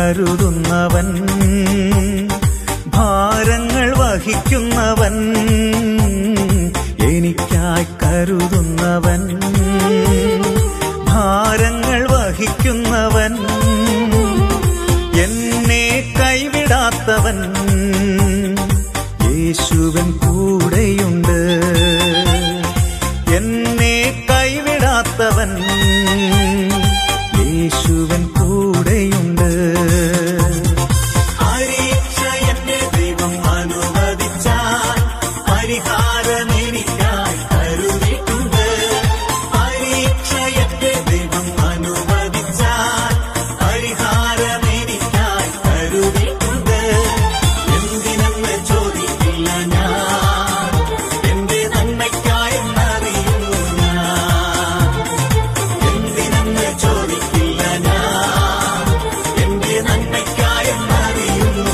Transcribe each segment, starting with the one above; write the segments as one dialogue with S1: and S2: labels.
S1: കരുതുന്നവൻ ഭാരങ്ങൾ വഹിക്കുന്നവൻ എനിക്കായി കരുതുന്നവൻ ഭാരങ്ങൾ വഹിക്കുന്നവൻ എന്നെ കൈവിടാത്തവൻ യേശുവൻ കൂടെയുണ്ട് എന്നെ കൈവിടാത്തവൻ യേശുവൻ കൂടെയുണ്ട് പരീക്ഷ എന്റെ ദൈവം അനുവദിച്ചാൽ പരിഹാരം എനിക്കായി കരുതിയിട്ടുണ്ട് പരീക്ഷ എന്റെ ദൈവം അനുവദിച്ചാൽ പരിഹാരം എനിക്കായി കരുതിയിട്ടുണ്ട് എന്തിനെന്ന് ചോദിക്കില്ല ഞാൻ എന്റെ നന്മയ്ക്കായി അറിയുന്നു ഞാൻ എന്തിനെന്ന് ചോദിക്കില്ല ഞാൻ എന്റെ നന്മയ്ക്കായി അറിയുന്നു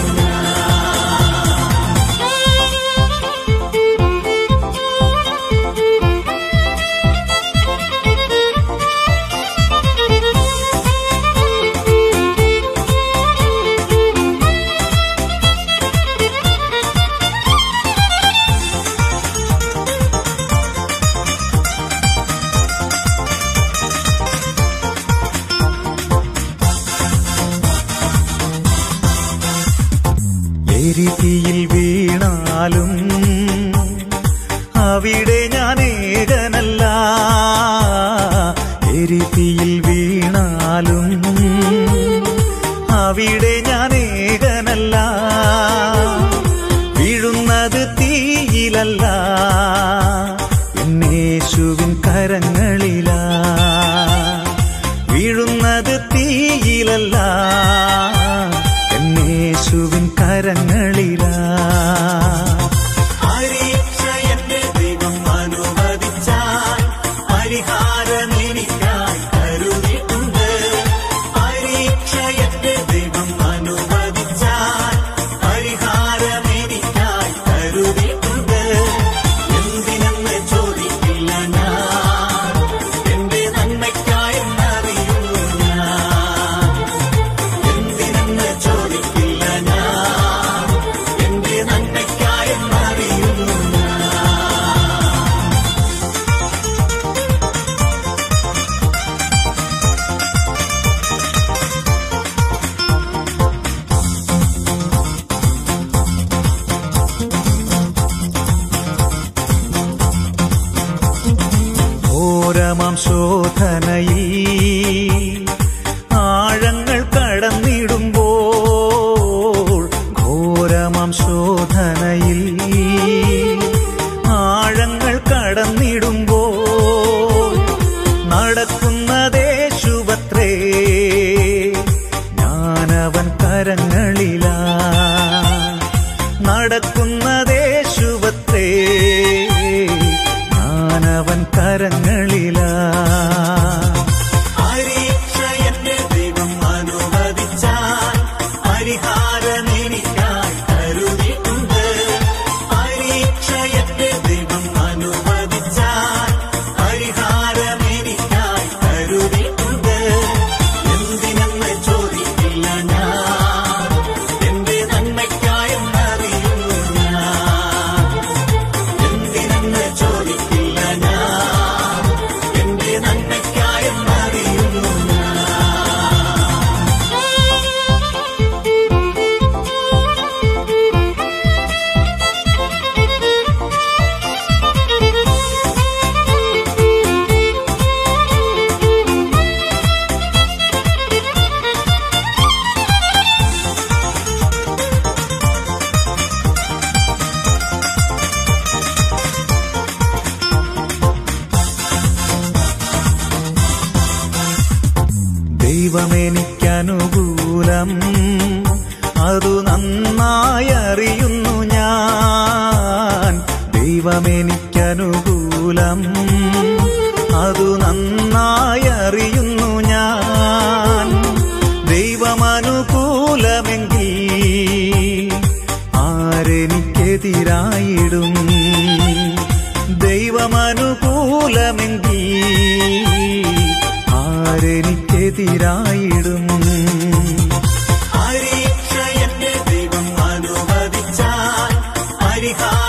S1: എരിതിയിൽ വീണാലും അവിടെ ഞാൻ ഏകനല്ല എരിതിയിൽ വീണാലും അവിടെ ഞാൻ ഏകനല്ല വീഴുന്നത് തീയിലല്ല എന്നേശുവിൻ കരങ്ങളിലാ വീഴുന്നത് തീയിലല്ല എന്നേശുവിൻ കരങ്ങളിലാ പരീക്ഷ എന്റെ ദൈവം അനുവദിച്ചാൽ പരിഹാരം എനിക്കായി കരുതിയിട്ടുണ്ട് പരീക്ഷ എന്റെ ദൈവം അനുവദിച്ചാൽ പരിഹാരം എനിക്കായി കരുതിയിട്ടുണ്ട് എന്തിനെന്ന് ചോദിക്കില്ല ഞാൻ എന്റെ നന്മയ്ക്കായി അറിയുന്നു ഞാൻ എന്തിനെന്ന് ചോദിക്കില്ല ഞാൻ എന്റെ നന്മയ്ക്കായി അറിയുന്നു ഘോരമാം ശോധനയിൽ ആഴങ്ങൾ കടന്നിടുമ്പോൾ ഘോരമാം ശോധനയിൽ ആഴങ്ങൾ കടന്നിടുമ്പോൾ നടക്കുന്നതേ ശുഭത്രേ ഞാനവൻ കരങ്ങളിലാ നടക്കുന്നതേ ശുഭത്രേ ഞാനവൻ കരങ്ങളിലാ പരീക്ഷ എന്റെ ദൈവം അനുവദിച്ചാൽ പരിഹാരം എനിക്കായി കരുതിയിട്ടുണ്ട് പരീക്ഷ എന്റെ ദൈവം അനുവദിച്ചാൽ പരിഹാരം എനിക്കായി കരുതിയിട്ടുണ്ട് എന്തിനെന്ന് ചോദിക്കില്ല ഞാൻ എന്റെ നന്മയ്ക്കായി അറിയുന്നു ഞാൻ എന്തിനെന്ന് ചോദിക്കില്ല ഞാൻ എന്റെ നന്മയ്ക്കായി അറിയുന്നു ദൈവമെനിക്കനുകൂലം അതു നന്നായി അറിയുന്നു ഞാൻ ദൈവമെനിക്കനുകൂലം അതു നന്നായി അറിയുന്നു ഞാൻ ദൈവമനുകൂലമെങ്കിൽ ആരെനിക്കെതിരായിടും ദൈവമനുകൂലമെങ്കിൽ ആരെനിക്കെതിരായിടും പരിഹാരം